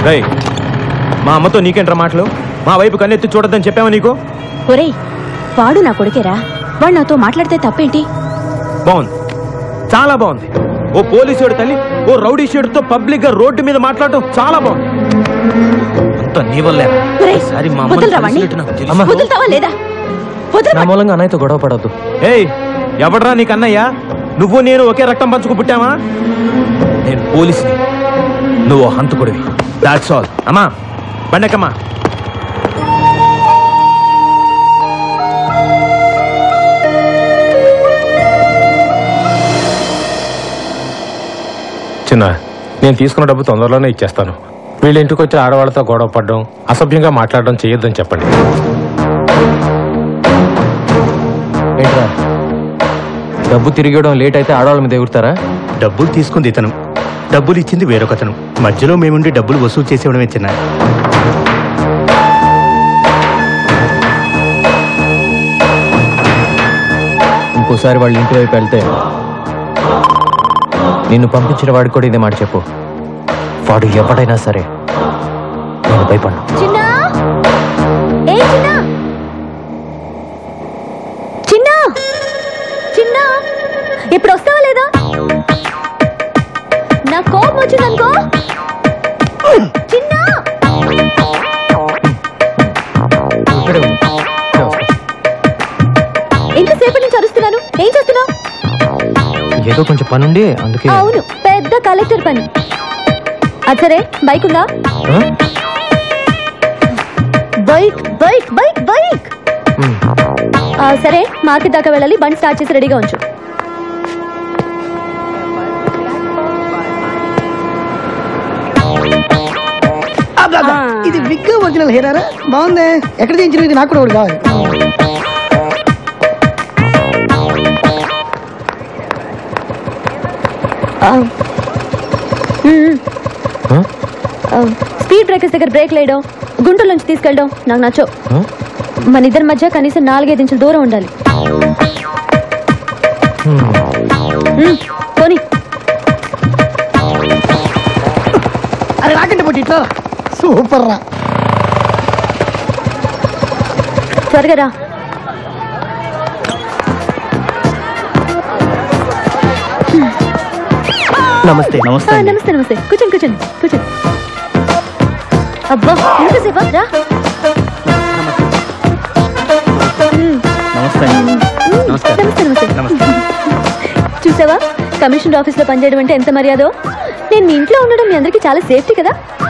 రేయ్ మా అమ్మతో నీకేంట్రా మాటలు మా వైపు కన్నెత్తి చూడొద్దని చెప్పావా నీకు ఒరేయ్ వాడు నా కొడుకేరా వాడు నాతో మాట్లాడితే తప్పేంటి బాగుంది చాలా బాగుంది ఓ పోలీసుడు తల్లి ఓ రౌడీ షేడుతో పబ్లిక్ గా రోడ్డు మీద మాట్లాడటం చాలా బాగుంది అంత నీ వల్లేరా ఒరేయ్, ఈసారి మా అమ్మని వదలరా వాణ్ణి? కలిసినట్టు నాకు తెలుసు. వదులుతావా లేదా వదలరా నా మూలంగా అన్నయ్యతో గొడవ పడద్దు ఏయ్ ఎవడ్రా నీకు అన్నయ్య నువ్వు నేను ఒకే రక్తం పంచుకు పుట్టావా నేను పోలీసుని నువ్వు హంతకుడివి దాట్స్ ఆల్ అమ్మా బండకమ్మా చిన్న నేను తీసుకున్న డబ్బు తొందరలోనే ఇచ్చేస్తాను వీళ్ళ ఇంటికి వచ్చి ఆడవాళ్ళతో గొడవ పడడం అసభ్యంగా మాట్లాడడం చేయొద్దని చెప్పండి ఏంట్రా డబ్బు తిరిగి ఇవ్వడం లేట్ అయితే ఆడవాళ్ళ మీద ఎగురుతారా డబ్బులు తీసుకుంది ఇతను డబ్బులు ఇచ్చింది వేరొకతను మధ్యలో మేముండి డబ్బులు వసూలు చేసేవడమే చిన్న ఇంకోసారి వాళ్ళ ఇంటి వైపు వెళ్తే నిన్ను పంపించిన వాడికి కూడా ఇదే మాట చెప్పు వాడు ఎవడైనా సరే నేను భయపడ్ను చిన్నా ఏ చిన్నా చిన్నా చిన్నా ఇప్పుడు వస్తావా లేదా నా కోపం వచ్చిందనుకో చిన్నా ఇక్కడే ఉండు. ఇక్కడే వస్తా. ఎంతసేపు నుంచి అరుస్తున్నాను ఏం చేస్తున్నావు ఏదో కొంచెం పనుండి అందుకే అవును పెద్ద కలెక్టర్ పని అది సరే బైక్ ఉందా ఆ? బైక్ బైక్ బైక్ బైక్ ఉమ్. ఆ, సరే మార్కెట్ దాకా వెళ్ళాలి బండి స్టార్ట్ చేసి రెడీగా ఉంచు అబ్బా, అబ్బా. ఇది విగ్ ఒరిజినల్ హెయిరారా బాగుంది ఎక్కడ చేయించిన ఇది నాకు కూడా ఒకటి కావాలి ఆ. మ్మ్. ఆ? ఆ, స్పీడ్ బ్రేకర్స్ దగ్గర బ్రేక్ లేయడం గుంటల నుంచి తీసుకెళ్ళడం నాకు నచ్చవు ఆ? మన ఇద్దరి మధ్య కనీసం నాలుగైదు ఇంచుల దూరం ఉండాలి హ్మ్. మ్మ్. పోనీ అది రాకండి పొట్టి ఇట్లా సూపర్ రా త్వరగా రా నమస్తే నమస్తే ఆ, నమస్తే నమస్తే కూర్చోండి కూర్చోండి కూర్చోండి అబ్బా ఎంతసేపా రా మ్మ్. నమస్తే నమస్కారం. నమస్తే నమస్తే నమస్తే. చూసావా కమిషనర్ ఆఫీస్ లో పనిచేయడం అంటే ఎంత మర్యాదో నేను మీ ఇంట్లో ఉండడం మీ అందరికి చాలా సేఫ్టీ కదా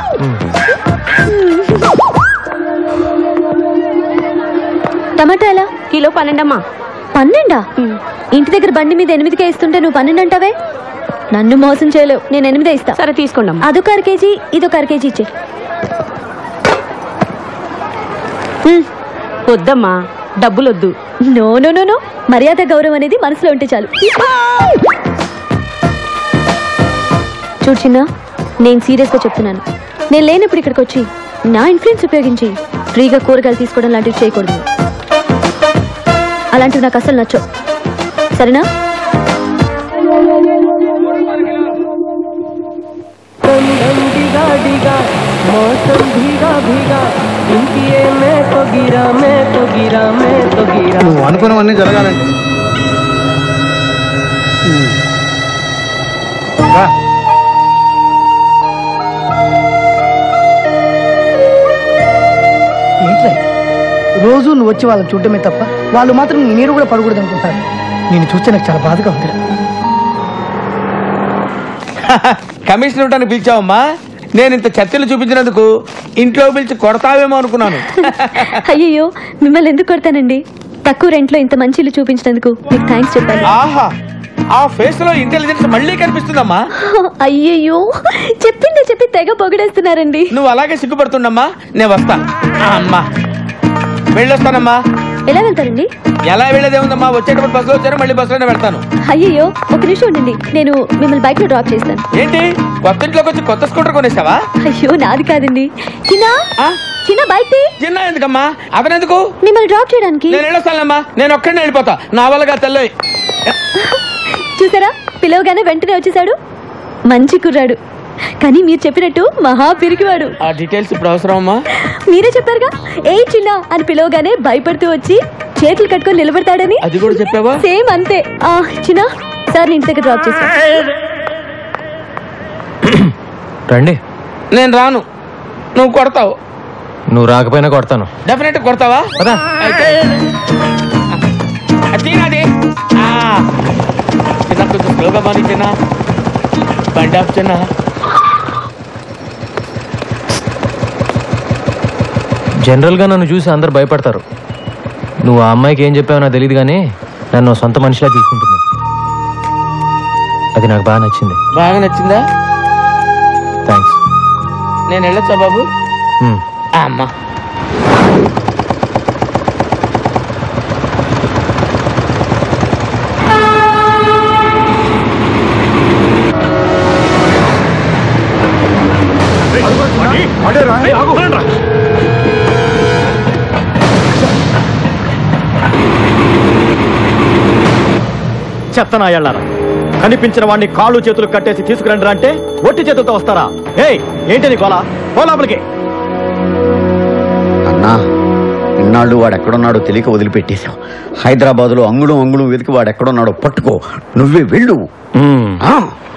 టమాటా ఎలా కిలో పన్నెండమ్మా పన్నెండా ఇంటి దగ్గర బండి మీద ఎనిమిదికే ఇస్తుంటే నువ్వు పన్నెండు అంటావే నన్ను మోసం చేయలేవు నేను ఎనిమిదే ఇస్తా సరే తీసుకోండి అమ్మా అదొక అర కేజీ ఇదొక అర కేజీ ఇచ్చే వద్దమ్మా డబ్బులొద్దు నో నో నో నో మర్యాద గౌరవం అనేది మనసులో ఉంటే చాలు చూడు చిన్న నేను సీరియస్ గా చెప్తున్నాను నేను లేనప్పుడు ఇక్కడికి వచ్చి నా ఇన్ఫ్లుయెన్స్ ఉపయోగించి ఫ్రీగా కూరగాయలు తీసుకోవడం లాంటివి చేయకూడదు అలాంటివి నాకు అసలు నచ్చవు సరేనా నువ్వు అనుకున్నవన్నీ జరగాలండి ఏంట్రా ఇది? రోజు నువ్వు వచ్చి వాళ్ళని చూడటమే తప్ప వాళ్ళు మాత్రం నీ నీరు కూడా పడకూడదు అనుకుంటారు నేను చూస్తే నాకు చాలా బాధగా ఉంది కమిషన్ ఇవ్వడానికి పిలిచావమ్మా నేను ఇంత చర్చలు చూపించినందుకు ఇంట్లో పిలిచి కొడతావేమో అనుకున్నాను అయ్యయ్యో మిమ్మల్ని ఎందుకు కొడతానండి తక్కువ రెంట్లో ఇంత మంచి ఇల్లు చూపించినందుకు మీకు థ్యాంక్స్ చెప్పాలి ఆహా ఆ ఫేస్ లో ఇంటెలిజెన్స్ మళ్ళీ కనిపిస్తుందమ్మా అయ్యయ్యో చెప్పిందే చెప్పి తెగ పొగిడేస్తున్నారండి నువ్వు అలాగే సిగ్గుపడుతుండమ్మా నేను వస్తా ఆ, అమ్మా వెళ్ళొస్తానమ్మా ఎలా వెళ్తారండి ఎలా వెళ్ళేదే ఉందమ్మా వచ్చేటప్పుడు బస్సులో వచ్చారు మళ్ళీ బస్సులోనే వెళ్తాను అయ్యయ్యో ఒక నిమిషం ఉండండి నేను మిమ్మల్ని బైక్ లో డ్రాప్ చేస్తాను ఏంటి కొత్త ఇంట్లోకి వచ్చి కొత్త స్కూటర్ కొనేసావా అయ్యో నాది కాదండి చిన్న ఆ? చిన్న బైక్ తీ. చిన్న ఎందుకమ్మా అతనెందుకు మిమ్మల్ని డ్రాప్ చేయడానికి నేను వెళ్ళొస్తానమ్మా నేను ఒక్కడిని వెళ్ళిపోతా నా వల్లగా తెల్లోయ్ చూసారా పిలవగానే వెంటనే వచ్చేసాడు మంచి కుర్రాడు కానీ మీరు చెప్పినట్టు మహా పిరికివాడు ఆ డీటెయిల్స్ ఇప్పుడు అవసరం అమ్మా మీరే చెప్పారుగా ఏ చిన్న అని పిలవగానే భయపడుతూ వచ్చి చేతులు కట్టుకొని నిలబడతాడని అది కూడా చెప్పావా సేమ్ అంతే ఆ చిన్న సార్ ఇంటి దగ్గర డ్రాప్ చేస్తా రండి నేను రాను నువ్వు కొడతావు నువ్వు రాకపోయినా కొడతాను డెఫినెట్ కొడతావా పదా అయితే అది తీరాది ఆ. చిన్న కొంచెం స్లోగా మాని చిన్న బండి ఆఫ్ చిన్న జనరల్గా నన్ను చూసి అందరు భయపడతారు నువ్వు ఆ అమ్మాయికి ఏం చెప్పావో నాకు తెలియదు కానీ నన్ను ఓ సొంత మనిషిలా చూసుకుంటుంది అది నాకు బాగా నచ్చింది బాగా నచ్చిందా థ్యాంక్స్ నేను వెళ్ళొచ్చా బాబు ఆ, అమ్మా చెత్తనాయళ్ళారా కనిపించిన వాడిని కాళ్ళు చేతులు కట్టేసి తీసుకురండి అంటే ఒట్టి చేతులతో వస్తారా ఏయ్ ఏంటి నీ గోలా పో లోపలికి అన్నా ఇన్నాళ్ళు వాడు ఎక్కడున్నాడో తెలియక వదిలిపెట్టేశాం హైదరాబాద్లో అంగుళం అంగుళం వెతికి వాడు ఎక్కడున్నాడో పట్టుకో నువ్వే వెళ్ళు ఆ,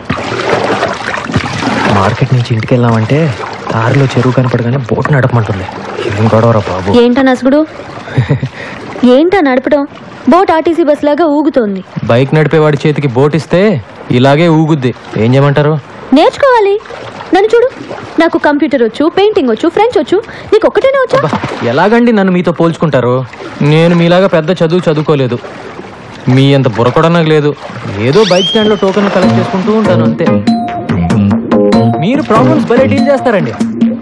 మార్కెట్ నుంచి ఇంటికి వెళ్ళామంటే దారిలో చెరువు కనపడగానే బోట్ నడపమంటుంది ఏం గొడవరా బాబు ఏంటా నసుగుడు ఏంటా నడపడం బోట్ ఆర్టీసీ బస్ లాగా ఊగుతోంది బైక్ నడిపేవాడి చేతికి బోట్ ఇస్తే ఇలాగే ఊగుద్ది ఏం చేయమంటారు నేర్చుకోవాలి నన్ను చూడు నాకు కంప్యూటర్ వచ్చు పెయింటింగ్ వచ్చు ఫ్రెంచ్ వచ్చు నీకు ఒక్కటేనే వచ్చా అబ్బా ఎలాగండి నన్ను మీతో పోల్చుకుంటారు నేను మీలాగా పెద్ద చదువు చదువుకోలేదు మీ అంత బుర్ర కూడా నాకు లేదు ఏదో బైక్ స్టాండ్లో టోకెన్లు కలెక్ట్ చేసుకుంటూ ఉంటాను అంతే మీరు ప్రాబ్లమ్స్ భలే డీల్ చేస్తారండి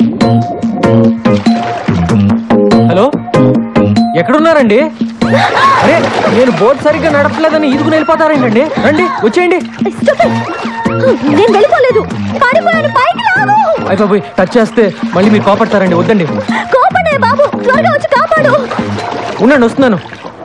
హలో ఎక్కడున్నారండి అరే నేను బోట్ సరిగ్గా నడపలేదని ఈదుకుని వెళ్ళిపోతారేంటండి రండి వచ్చేయండి Stupid! నేను వెళ్ళిపోలేదు పారిపోయాను పైకి లాగు అయ్య బాబోయ్ టచ్ చేస్తే మళ్ళీ మీరు కోపడతారండి వద్దండి కోపనే బాబు త్వరగా వచ్చి కాపాడు ఉండండి వస్తున్నాను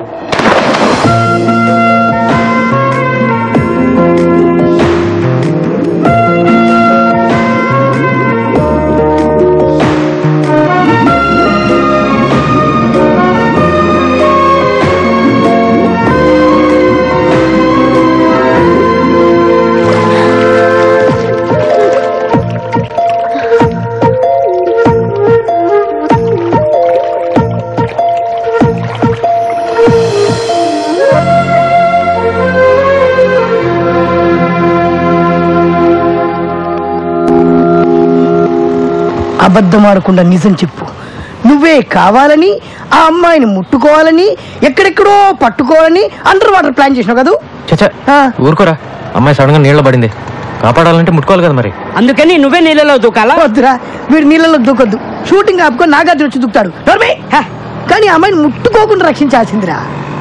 అబద్ధం ఆడకుండా నిజం చెప్పు నువ్వే కావాలని ఆ అమ్మాయిని ముట్టుకోవాలని ఎక్కడెక్కడో పట్టుకోవాలని అండర్ వాటర్ ప్లాన్ చేసినావు కదా చచ్చా ఆ. ఊరుకోరా అమ్మాయి సడన్ గా నీళ్ళ పడింది కాపాడాలంటే ముట్టుకోవాలి కదా మరి అందుకని నువ్వే నీళ్ళలో దూకాలా వద్దురా వీడు నీళ్ళలో దూకొద్దు షూటింగ్ ఆపుకొని నాగార్జున వచ్చి దూకుతాడు నోర్మి! హ! కానీ ఆ అమ్మాయిని ముట్టుకోకుండా రక్షించాల్సిందిరా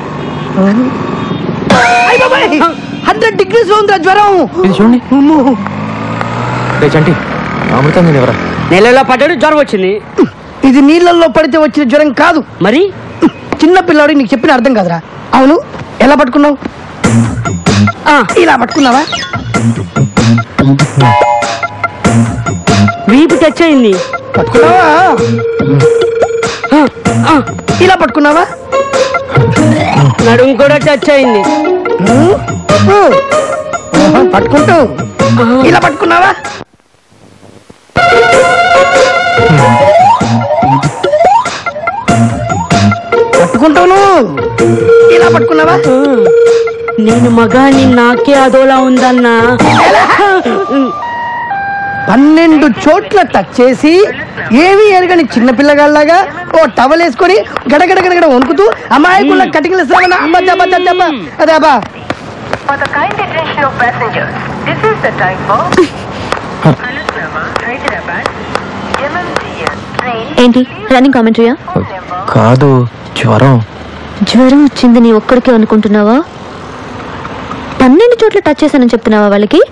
హండ్రెడ్ డిగ్రీస్ లో ఉందిరా జ్వరం ఇది చూడండి అమ్మో. రే చంటి అమృతం నేను ఎవరా నీళ్ళలో పడ్డాడు జ్వరం వచ్చింది ఇది నీళ్ళల్లో పడితే వచ్చిన జ్వరం కాదు మరి చిన్న పిల్లవాడికి నీకు చెప్పిన అర్థం కాదురా అవును ఎలా పట్టుకున్నావు ఆ, ఇలా పట్టుకున్నావా వీపు టచ్ అయింది పట్టుకున్నావా ఆ, ఇలా పట్టుకున్నావా నడుము కూడా టచ్ అయింది ఉమ్, ఉమ్. ఆహా, పట్టుకుంటూ ఇలా పట్టుకున్నావా పట్టుకుంటాను ఇలా పట్టుకున్నావా నేను మగాని నాకే అదోలా ఉందన్నా పన్నెండు చోట్ల టచ్ చేసి ఏమీ ఎరగని చిన్న పిల్లగాళ్ళలాగా ఓ టవల్ వేసుకొని గడగడ గడగడ వణుకుతూ అమాయకుల కటింగ్లు ఇస్తామన్నా అబ్బా దబ్బా దబ్బా అదే అబ్బా For the kind attention of passengers, this is the time for Alusnama, Hyderabad, MMGS train ఏంటి రన్నింగ్ కామెంటరీయా కాదు జ్వరం జ్వరం వచ్చింది నీ ఒక్కడికే అనుకుంటున్నావా పన్నెండు చోట్ల టచ్ చేశానని చెప్తున్నావా వాళ్ళకి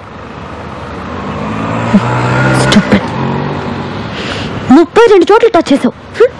Stupid. ముప్పై రెండు చోట్ల టచ్ చేసావు హ్మ్.